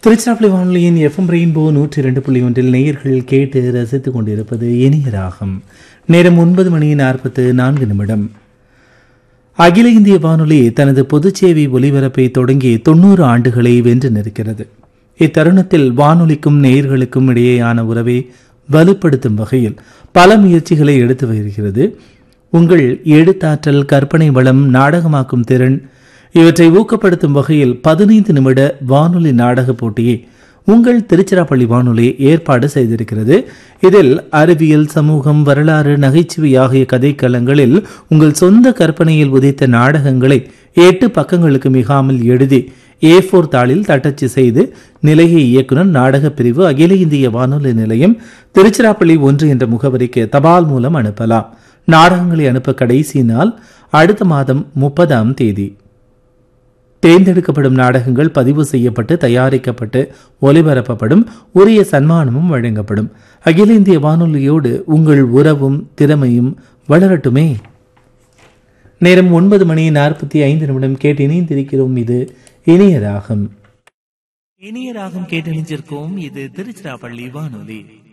திருச்சிராப்பள்ளி வானொலியின் FM rainbow நூற்றி இரண்டு புள்ளி ஒன்றில் நேயர்கள் கேட்டு ரசித்துக் கொண்டிருப்பது இனிய ராகம் நேரம் ஒன்பது மணி நாற்பத்து நான்கு நிமிடம் அகில இந்திய வானொலி தனது பொதுச்சேவை ஒலிபரப்பை தொடங்கி தொண்ணூறு ஆண்டுகளை வென்று நிற்கிறது இத்தருணத்தில் வானொலிக்கும் நேயர்களுக்கும் இடையேயான உறவை வலுப்படுத்தும் வகையில் பல முயற்சிகளை எடுத்து வருகிறது உங்கள் எழுத்தாற்றல் கற்பனை வளம் நாடகமாக்கும் திறன் இவற்றை ஊக்கப்படுத்தும் வகையில் பதினைந்து நிமிட வானொலி நாடக போட்டியை உங்கள் திருச்சிராப்பள்ளி வானொலி ஏற்பாடு செய்திருக்கிறது இதில் அறிவியல் சமூகம் வரலாறு நகைச்சுவை ஆகிய கதைக்களங்களில் உங்கள் சொந்த கற்பனையில் உதைத்த நாடகங்களை எட்டு பக்கங்களுக்கு மிகாமல் எழுதி ஏ ஃபோர் தாளில் தட்டச்சு செய்து நிலைய இயக்குனர் நாடகப் பிரிவு அகில இந்திய வானொலி நிலையம் திருச்சிராப்பள்ளி ஒன்று என்ற முகவரிக்கு தபால் மூலம் அனுப்பலாம் நாடகங்களை அனுப்ப கடைசி நாள் அடுத்த மாதம் முப்பதாம் தேதி தேர்ந்தெடுக்கப்படும் நாடகங்கள் பதிவு செய்யப்பட்டு தயாரிக்கப்பட்டு ஒலிபரப்பப்படும் உரிய சன்மானமும் வழங்கப்படும் அகில இந்திய வானொலியோடு உங்கள் உறவும் திறமையும் வளரட்டுமே நேரம் ஒன்பது மணி நாற்பத்தி ஐந்து நிமிடம் கேட்டு இணைந்திருக்கிறோம் இது இனிய ராகம் இனிய ராகம் கேட்டணிஞ்சிருக்கோம் இது திருச்சிராப்பள்ளி வானொலி